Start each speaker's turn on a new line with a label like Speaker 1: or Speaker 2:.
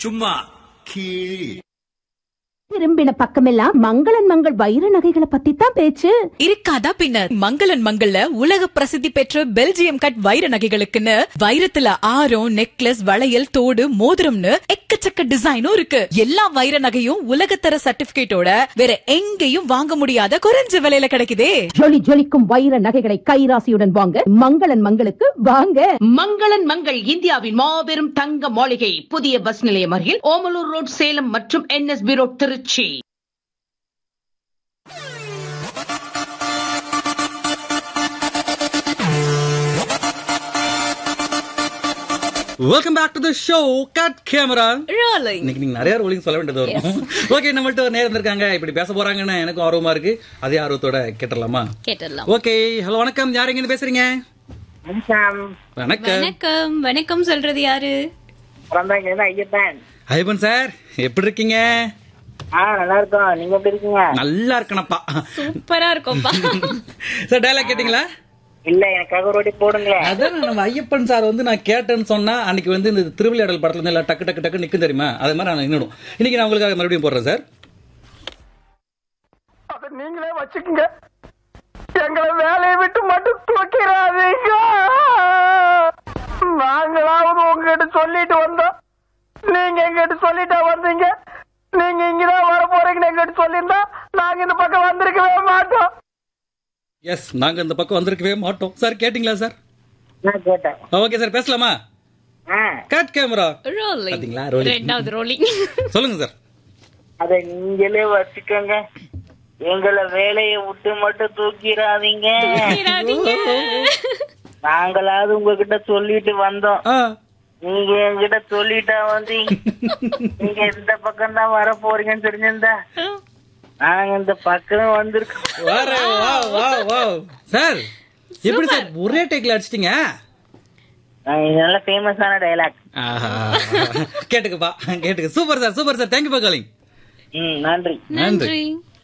Speaker 1: சும்மா கீழ்
Speaker 2: திரும்பின பக்கமெல்லாம் மங்களன் மங்கள் வைர நகைகளை பத்தி தான் பேச்சு
Speaker 3: இருக்காதா பின்ன மங்களன் மங்கள்ல உலக பிரசித்தி பெற்ற பெல்ஜியம் கட் வைர நகைகளுக்குன்னு வைரத்துல ஆரம் நெக்லஸ் வளையல் தோடு மோதிரம்னு எக்கச்சக்க டிசைனும் இருக்கு எல்லா வைர நகையும் உலகத்தர சர்டிபிகேட்டோட வேற எங்கேயும் வாங்க முடியாத குறைஞ்ச விலையில கிடைக்குதே
Speaker 2: ஜொலி ஜொலிக்கும் வைர நகைகளை கைராசியுடன் வாங்க மங்களன் மங்களுக்கு வாங்க
Speaker 4: மங்களன் மங்கள் இந்தியாவின் மாபெரும் தங்க மாளிகை புதிய பஸ் நிலையம் அருகில் ஓமலூர் ரோட் சேலம் மற்றும் NSB road Trichy
Speaker 5: welcome back to the show cut camera இன்னைக்கு நீங்க நிறைய ரோலிங் சொல்ல வேண்டியது வரும் ஓகே நம்மள்ட்ட ஒரு நேரம் இருக்காங்க இப்படி பேச போறாங்கன்னு எனக்கும் ஆர்வமா இருக்கு அதே ஆர்வத்தோட கேட்டுடலாமா
Speaker 3: கேட்டுடலாம்
Speaker 5: ஓகே ஹலோ வணக்கம் யார் எங்க பேசுறீங்க
Speaker 6: வணக்கம்
Speaker 5: வணக்கம்
Speaker 3: வணக்கம் வணக்கம் சொல்றது யாரு
Speaker 6: குழந்தைங்க இருந்து ஐயப்பன்
Speaker 5: ஐபன் சார் எப்படி இருக்கீங்க
Speaker 6: ஆ நல்லா இருக்கோம் நீங்க எப்படி இருக்கீங்க
Speaker 5: நல்லா இருக்கணப்பா
Speaker 3: சூப்பரா இருக்கும்பா
Speaker 5: சார் டயலாக் கேட்டீங்களா
Speaker 6: இல்ல எனக்காக ஒரு வாட்டி போடுங்களேன்
Speaker 5: அதான் நம்ம ஐயப்பன் சார் வந்து நான் கேட்டேன்னு சொன்னா அன்னைக்கு வந்து இந்த திருவிளையாடல் படத்துல இருந்து எல்லாம் டக்கு டக்கு டக்கு நிக்கும் தெரியுமா அது மாதிரி நான் நின்னுடும் இன்னைக்கு நான் உங்களுக்காக மறுபடியும் போடுறேன் சார்
Speaker 7: அதை நீங்களே வச்சுக்கோங்க எங்களை வேலையை விட்டு மட்டும் தூக்கிறாதீங்க நாங்களாவது உங்ககிட்ட சொல்லிட்டு வந்தோம் நீங்க எங்கிட்ட சொல்லிட்டா வந்தீங்க நீங்க இங்கதான் வர போறீங்கன்னு எங்கிட்ட சொல்லியிருந்தா நாங்க இந்த பக்கம் வந்திருக்கவே மாட்டோம்
Speaker 5: எஸ் நாங்க இந்த பக்கம் வந்திருக்கவே மாட்டோம் சார் கேட்டிங்களா சார்
Speaker 6: நான் கேட்டேன்
Speaker 5: ஓகே சார் பேசலாமா
Speaker 6: ஆ
Speaker 5: கட் கேமரா
Speaker 3: ரோலிங்
Speaker 5: பாத்தீங்களா ரோலிங்
Speaker 3: ரெண்டாவது ரோலிங்
Speaker 5: சொல்லுங்க சார்
Speaker 6: அதை நீங்களே வச்சுக்கோங்க எங்களை வேலையை விட்டு மட்டும் தூக்கிடாதீங்க நாங்களாவது உங்ககிட்ட சொல்லிட்டு வந்தோம்
Speaker 5: ஆ
Speaker 6: நீங்க என்கிட்ட சொல்லிட்டா வந்து நீங்க இந்த பக்கம் தான் வர போறீங்கன்னு தெரிஞ்சிருந்தா நாங்க இந்த பக்கம் வந்திருக்கோம்
Speaker 5: வார வா வா வா சார் எப்படி சார் ஒரே டேக்ல அடிச்சிட்டீங்க
Speaker 6: நாங்க இது நல்ல ஃபேமஸான டைலாக்
Speaker 5: ஆஹா. கேட்டுக்குப்பா கேட்டுக்கு super sir super sir thank you for calling
Speaker 6: ம் நன்றி
Speaker 5: நன்றி
Speaker 3: நன்றி